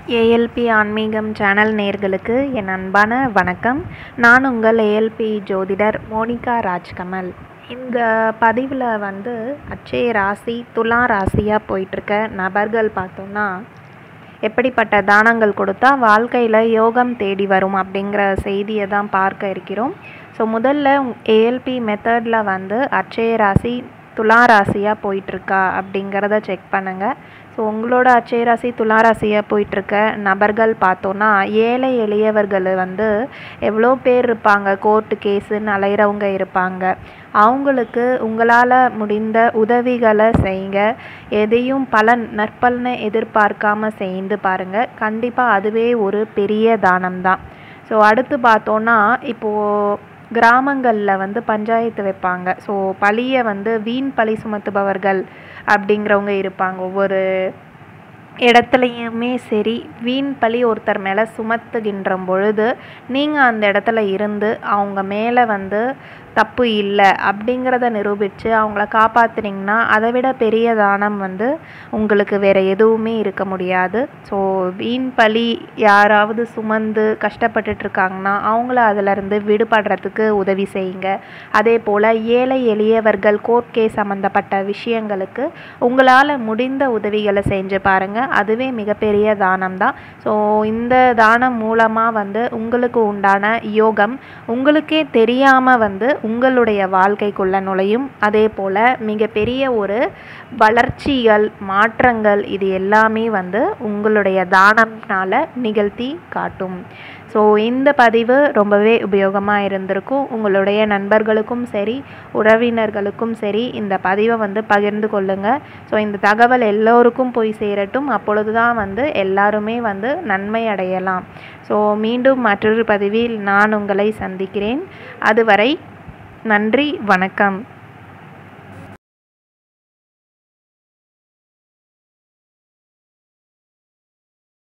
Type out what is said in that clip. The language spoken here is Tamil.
ஏஎல்பி ஆன்மீகம் சேனல் நேர்களுக்கு என் அன்பான வணக்கம் நான் உங்கள் ஏஎல்பி ஜோதிடர் மோனிகா ராஜ்கமல் இந்த பதிவில் வந்து அச்சய ராசி துலா ராசியாக போயிட்டுருக்க நபர்கள் பார்த்தோன்னா எப்படிப்பட்ட தானங்கள் கொடுத்தா வாழ்க்கையில் யோகம் தேடி வரும் அப்படிங்கிற செய்தியை தான் பார்க்க இருக்கிறோம் ஸோ முதல்ல ஏஎல்பி மெத்தடில் வந்து அச்சய ராசி துலா ராசியாக போயிட்டுருக்கா அப்படிங்கிறத செக் பண்ணுங்கள் ஸோ உங்களோட அச்சய ராசி துலா ராசியாக போயிட்டுருக்க நபர்கள் பார்த்தோன்னா ஏழை எளியவர்கள் வந்து எவ்வளோ பேர் இருப்பாங்க கோர்ட்டு கேஸுன்னு அலைகிறவங்க இருப்பாங்க அவங்களுக்கு உங்களால் முடிந்த உதவிகளை செய்யுங்க எதையும் பலன் நற்பலனை எதிர்பார்க்காம செய்து பாருங்கள் கண்டிப்பாக அதுவே ஒரு பெரிய தானம் தான் ஸோ அடுத்து பார்த்தோன்னா இப்போது கிராமங்களில் வந்து பஞ்சாயத்து வைப்பாங்க ஸோ பழியை வந்து வீண் பழி சுமத்துபவர்கள் அப்படிங்கிறவங்க இருப்பாங்க ஒவ்வொரு இடத்துலையுமே சரி வீண் பழி ஒருத்தர் மேலே சுமத்துகின்ற பொழுது நீங்கள் அந்த இடத்துல இருந்து அவங்க மேலே வந்து தப்பு இல்லை அப்படிங்கிறத நிரூபித்து அவங்கள காப்பாற்றுனீங்கன்னா அதை விட பெரிய தானம் வந்து உங்களுக்கு வேறு எதுவுமே இருக்க முடியாது ஸோ வீண் பழி யாராவது சுமந்து கஷ்டப்பட்டுட்ருக்காங்கன்னா அவங்கள அதிலிருந்து விடுபடுறதுக்கு உதவி செய்யுங்க அதே போல் ஏழை எளியவர்கள் கோர்ட் கேஸ் சம்மந்தப்பட்ட விஷயங்களுக்கு உங்களால் முடிந்த உதவிகளை செஞ்சு பாருங்கள் அதுவே மிகப்பெரிய தானம் தான் ஸோ இந்த தானம் மூலமாக வந்து உங்களுக்கு உண்டான யோகம் உங்களுக்கே தெரியாமல் வந்து உங்களுடைய வாழ்க்கைக்குள்ள நுழையும் அதே போல் மிகப்பெரிய ஒரு வளர்ச்சிகள் மாற்றங்கள் இது எல்லாமே வந்து உங்களுடைய தானம்னால் நிகழ்த்தி காட்டும் ஸோ இந்த பதிவு ரொம்பவே உபயோகமாக இருந்திருக்கும் உங்களுடைய நண்பர்களுக்கும் சரி உறவினர்களுக்கும் சரி இந்த பதிவை வந்து பகிர்ந்து கொள்ளுங்கள் ஸோ இந்த தகவல் எல்லோருக்கும் போய் சேரட்டும் அப்பொழுது தான் வந்து எல்லாருமே வந்து நன்மை அடையலாம் ஸோ மீண்டும் மற்றொரு பதிவில் நான் உங்களை சந்திக்கிறேன் அதுவரை நன்றி வணக்கம்